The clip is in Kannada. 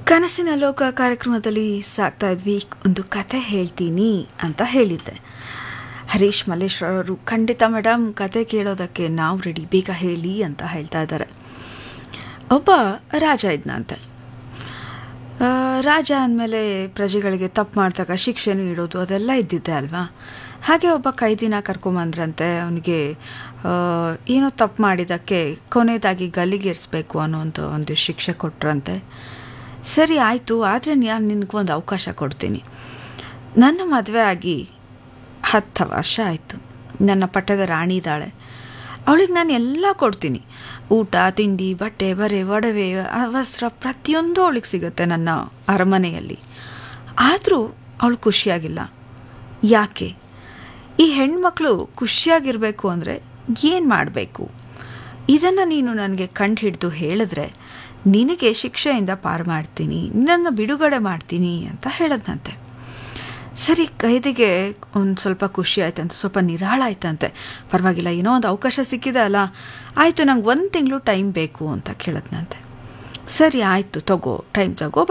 ಕನಸಿನ ಲೋಕ ಕಾರ್ಯಕ್ರಮದಲ್ಲಿ ಸಾಕ್ತಾ ಇದ್ವಿ ಒಂದು ಕತೆ ಹೇಳ್ತೀನಿ ಅಂತ ಹೇಳಿದ್ದೆ ಹರೀಶ್ ಮಲ್ಲೇಶ್ವರ ಅವರು ಖಂಡಿತ ಮೇಡಮ್ ಕತೆ ಕೇಳೋದಕ್ಕೆ ನಾವು ರೆಡಿ ಬೇಗ ಹೇಳಿ ಅಂತ ಹೇಳ್ತಾ ಇದ್ದಾರೆ ಒಬ್ಬ ರಾಜ ಇದ್ನಂತೆ ಆ, ರಾಜ ಅಂದಮೇಲೆ ಪ್ರಜೆಗಳಿಗೆ ತಪ್ಪು ಮಾಡ್ದಾಗ ಶಿಕ್ಷೆ ನೀಡೋದು ಅದೆಲ್ಲ ಇದ್ದಿದ್ದೆ ಅಲ್ವಾ ಹಾಗೆ ಒಬ್ಬ ಕೈದಿನ ಕರ್ಕೊಂಬಂದ್ರಂತೆ ಅವನಿಗೆ ಏನೋ ತಪ್ಪು ಮಾಡಿದ್ದಕ್ಕೆ ಕೊನೆಯದಾಗಿ ಗಲ್ಲಿಗೇರಿಸ್ಬೇಕು ಅನ್ನೋಂಥ ಒಂದು ಶಿಕ್ಷೆ ಕೊಟ್ರಂತೆ ಸರಿ ಆಯಿತು ಆದರೆ ನಾನು ನಿನಗೊಂದು ಅವಕಾಶ ಕೊಡ್ತೀನಿ ನನ್ನ ಮದುವೆ ಆಗಿ ಹತ್ತು ವರ್ಷ ಆಯಿತು ನನ್ನ ಪಟ್ಟದ ರಾಣಿ ಇದ್ದಾಳೆ ಅವಳಿಗೆ ನಾನು ಎಲ್ಲ ಕೊಡ್ತೀನಿ ಊಟ ತಿಂಡಿ ಬಟ್ಟೆ ಬರೆ ಒಡವೆ ಆ ವಸ್ತ್ರ ಪ್ರತಿಯೊಂದು ಅವಳಿಗೆ ಸಿಗುತ್ತೆ ನನ್ನ ಅರಮನೆಯಲ್ಲಿ ಆದರೂ ಅವಳು ಖುಷಿಯಾಗಿಲ್ಲ ಯಾಕೆ ಈ ಹೆಣ್ಮಕ್ಳು ಖುಷಿಯಾಗಿರಬೇಕು ಅಂದರೆ ಏನು ಮಾಡಬೇಕು ಇದನ್ನು ನೀನು ನನಗೆ ಕಂಡು ಹಿಡಿದು ಹೇಳಿದ್ರೆ ನಿನಗೆ ಶಿಕ್ಷೆಯಿಂದ ಪಾರು ಮಾಡ್ತೀನಿ ನಿನ್ನನ್ನು ಬಿಡುಗಡೆ ಮಾಡ್ತೀನಿ ಅಂತ ಹೇಳದ್ನಂತೆ ಸರಿ ಕೈದಿಗೆ ಒಂದು ಸ್ವಲ್ಪ ಖುಷಿ ಆಯ್ತಂತೆ ಸ್ವಲ್ಪ ನಿರಾಳ ಆಯ್ತಂತೆ ಪರವಾಗಿಲ್ಲ ಏನೋ ಒಂದು ಅವಕಾಶ ಸಿಕ್ಕಿದೆ ಅಲ್ಲ ಆಯಿತು ನಂಗೆ ಒಂದು ತಿಂಗಳು ಟೈಮ್ ಬೇಕು ಅಂತ ಕೇಳದ್ನಂತೆ ಸರಿ ಆಯಿತು ತಗೋ ಟೈಮ್ ತಗೋ